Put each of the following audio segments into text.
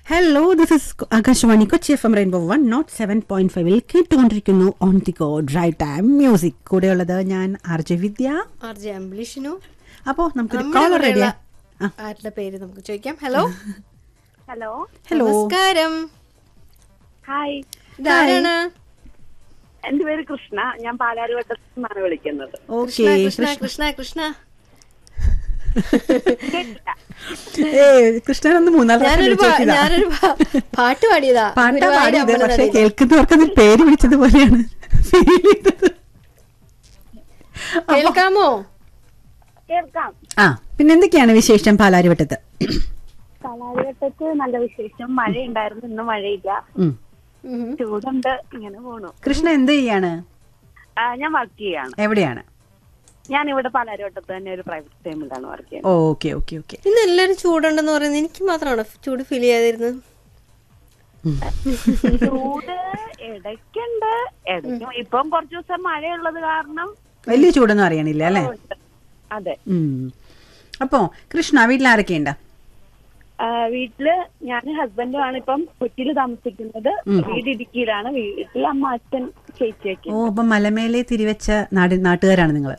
Hello this is Akashvani Kochi F M rainbow one nought seven point ഫൈവിൽ കേട്ടുകൊണ്ടിരിക്കുന്നു on the go drive time music കൂടെയുള്ളത് ഞാൻ R J Vidya R J അംബ്ലിഷിനു അപ്പോ നമുക്കൊരു നമ്മുടെ കോളർ റെഡിയാ കൂടെയുള്ള ആരുടെ പേര് നമുക്ക് ചോദിക്കാം ഹലോ ഹലോ ഹലോ നമസ്കാരം ഹായ് ഇതാരാണ് എന്റെ പേര് കൃഷ്ണ ഞാൻ പാലാരിവട്ടത്തു നിന്നാണ് വിളിക്കുന്നത് ഓക്കെ കൃഷ്ണ കൃഷ്ണ കൃഷ്ണ കേട്ടില്ല. ഏ കൃഷ്ണനൊന്ന് മൂന്നാല് പ്രാവശ്യം ഞാനൊരു വിളിച്ചു പാ- നോക്കിയതാ. ഞാനൊരു പാ- പാട്ട് പാടിയതാ പാട്ടാ ഗുരുവായൂർ പാടിയത് പക്ഷെ അമ്പലനടയിൽ. കേൾക്കുന്നവർക്ക് അത് പേര് വിളിച്ചതുപോലെയാണ് ഫീൽ ചെയ്തത് കേൾക്കാമോ കേൾക്കാം ആ പിന്നെ എന്തൊക്കെയാണ് വിശേഷം പാലാരിവട്ടത്ത് പാലാരിവട്ടത്ത് നല്ല വിശേഷം മഴയുണ്ടായിരുന്നു ഇന്ന് മഴയില്ല ഉം. ഉം. ചൂടുണ്ട് ഇങ്ങനെ പോണു കൃഷ്ണ എന്ത് ചെയ്യാണ് ആ, ഞാൻ വർക്ക് ചെയ്യാണ് എവിടെയാണ് ഞാൻ ഇവിടെ പാലാരിവട്ടത്ത് തന്നെ ഒരു പ്രൈവറ്റ് ടൈമിലാണ് വർക്ക് ചെയ്യുന്നത് ഓക്കെ ഓക്കെ ഓക്കെ ഇന്ന് എല്ലാരും ചൂടുണ്ടെന്ന് പറയുന്നത് എനിക്ക് മാത്രമാണോ ചൂട് ഫീൽ ചെയ്യാതിരുന്നത് ചൂട് ഇടയ്ക്കുണ്ട് ഇടയ്ക്കും ഇപ്പം കുറച്ചു ദിവസം മഴയുള്ളത് കാരണം വലിയ ചൂടൊന്നും അറിയണില്ല അല്ലേ ഉണ്ട്. അതെ ഉം. അപ്പോ കൃഷ്ണ വീട്ടിൽ ആരൊക്കെയുണ്ട് ആ, വീട്ടില് ഞാൻ ഹസ്ബൻഡുമാണ് ഇപ്പം കൊച്ചിയിൽ താമസിക്കുന്നത് വീട് ഇടുക്കിയിലാണ് വീട്ടിൽ അമ്മ അച്ഛൻ ചേച്ചിയൊക്കെ ഓ അപ്പൊ മലമേലെ തിരിവെച്ച നാട് നാട്ടുകാരാണ് നിങ്ങൾ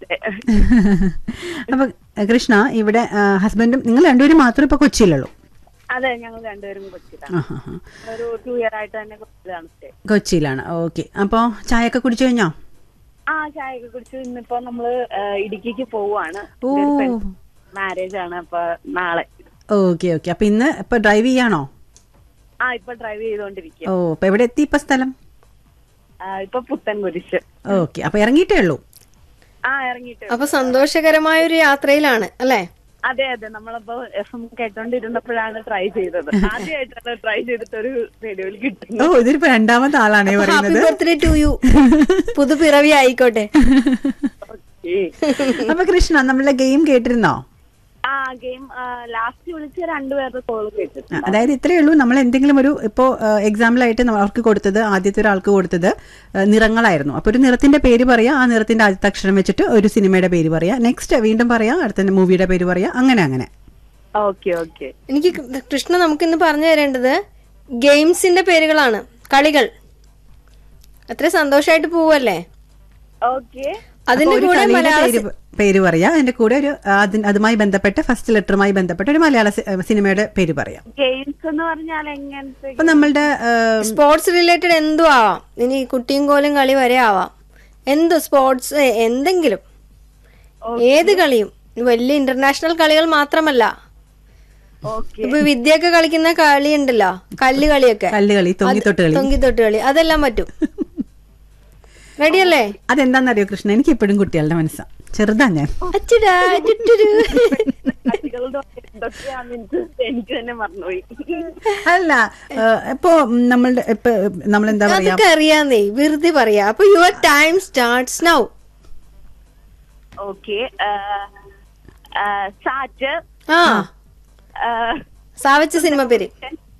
അപ്പൊ കൃഷ്ണ ഇവിടെ ഹസ്ബൻഡും നിങ്ങൾ രണ്ടുപേരും മാത്രമേ ഇപ്പൊ കൊച്ചിയിലുള്ളൂ അതെ ഞങ്ങൾ രണ്ടുപേരും കൊച്ചിയിലാണ് ആഹാ, ആഹാ. ഒരു ടു ഇയർ ആയിട്ട് തന്നെ കൊച്ചിയിലാണ് സ്റ്റേ കൊച്ചിയിലാണ് ഓക്കെ അപ്പൊ ചായയൊക്കെ കുടിച്ചു കഴിഞ്ഞോ ആ ചായയൊക്കെ കുടിച്ചു ഇന്നിപ്പോ നമ്മള് ആ, ഇടുക്കിക്ക് പോവാണ് ഓ മാരേജ് ആണ് അപ്പൊ നാളെ ഓക്കെ ഓക്കെ അപ്പൊ ഇന്ന് ഇപ്പൊ ഡ്രൈവ് ചെയ്യാണോ ആ ഇപ്പൊ ഡ്രൈവ് ചെയ്തോണ്ടിരിക്കുക ഓ അപ്പൊ എവിടെ എത്തി ഇപ്പൊ സ്ഥലം ഇപ്പൊ പുത്തൻ കുരിശ് ഓക്കെ അപ്പൊ ഇറങ്ങിയിട്ടേ ഉള്ളൂ ആ ഇറങ്ങിയിട്ട് അപ്പൊ സന്തോഷകരമായ ഒരു യാത്രയിലാണ് അല്ലേ അതെ അതെ നമ്മളിപ്പോ എഫ് എം കേട്ടോണ്ടിരുന്നപ്പോഴാണ് ട്രൈ ചെയ്തത് ആദ്യമായിട്ടാണ് ട്രൈ ചെയ്തിട്ട് ഒരു റേഡിയോയിൽ ഓ കിട്ടുന്നത് ഇതിപ്പോ രണ്ടാമത്തെ ആളാണേ ഹാപ്പി പറയുന്നത് ബർത്ത്ഡേ ടു യു പുതുപിറവി ആയിക്കോട്ടെ ഓക്കേ. അപ്പൊ കൃഷ്ണ നമ്മളുടെ ഗെയിം കേട്ടിരുന്നോ ആ ഗെയിം ലാസ്റ്റ് വിളിച്ച രണ്ടുപേരുടെ കോള് കേട്ടിട്ടുണ്ട് ആ, അതായത് ഇത്രയേ ഉള്ളൂ നമ്മൾ എന്തെങ്കിലും ഒരു ഇപ്പോൾ എക്സാമ്പിളായിട്ട് നമ്മൾ അവർക്ക് കൊടുത്തത് ആദ്യത്തെ ഒരാൾക്ക് കൊടുത്തത് ആ, നിറങ്ങളായിരുന്നു അപ്പോൾ ഒരു നിറത്തിന്റെ പേര് പറയാം ആ നിറത്തിന്റെ ആദ്യത്തെ അക്ഷരം വെച്ചിട്ട് ഒരു സിനിമയുടെ പേര് പറയാം നെക്സ്റ്റ് വീണ്ടും പറയാം അടുത്ത മൂവിയുടെ പേര് പറയാം അങ്ങനെ അങ്ങനെ ഓക്കെ ഓക്കെ എനിക്ക് കൃഷ്ണ നമുക്ക് ഇന്ന് പറഞ്ഞു തരേണ്ടത് ഗെയിംസിന്റെ പേരുകളാണ് കളികൾ അത്ര സന്തോഷമായിട്ട് പോവല്ലേ ഓക്കെ അതിന്റെ അപ്പൊ ഒരു കൂടെ കളിയുടെ മലയാള പേര് പേര് പറയാം അതിന്റെ കൂടെ ഒരു ആ, അതിന് അതുമായി ബന്ധപ്പെട്ട ഫസ്റ്റ് ലെറ്ററുമായി ബന്ധപ്പെട്ട ഒരു മലയാള സി- സിനിമയുടെ പേര് പറയാം ഗെയിംസ് എന്ന് പറഞ്ഞാൽ എങ്ങനത്തെ അപ്പൊ നമ്മളുടെ ആ, സ്പോർട്സ് റിലേറ്റഡ് എന്തും ആവാം ഇനി കുട്ടിയും കോലും കളി വരെ ആവാം എന്ത് സ്പോർട്സ് എന്തെങ്കിലും ഏത് കളിയും വലിയ ഇന്റർനാഷണൽ കളികൾ മാത്രമല്ല ഓക്കെ ഇപ്പൊ വിദ്യയൊക്കെ കളിക്കുന്ന കളി ഉണ്ടല്ലോ കല്ല് കളിയൊക്കെ കല്ലുകളി തൊങ്ങിത്തൊട്ട് കളി തൊങ്കിത്തൊട്ട് കളി അതെല്ലാം പറ്റും റെഡിയല്ലേ അതെന്താണെന്നറിയോ കൃഷ്ണ എനിക്ക് ഇപ്പോഴും കുട്ടികളുടെ മനസ്സാ ചെറുതാ ഞാൻ അച്ചുടാ, ചുറ്റുരു. കളികളുടെ എന്തൊക്കെയാന്ന് എനിക്ക് എനിക്ക് തന്നെ മറന്നുപോയി അല്ല ആ, ഇപ്പൊ നമ്മളുടെ ഇപ്പൊ നമ്മളെന്താ പറയാ അതൊക്കെ അറിയാന്നേ വെറുതെ പറയാ അപ്പൊ your time starts now okay സാറ്റ് ആ ആ, സാവച്ച സിനിമ പേര്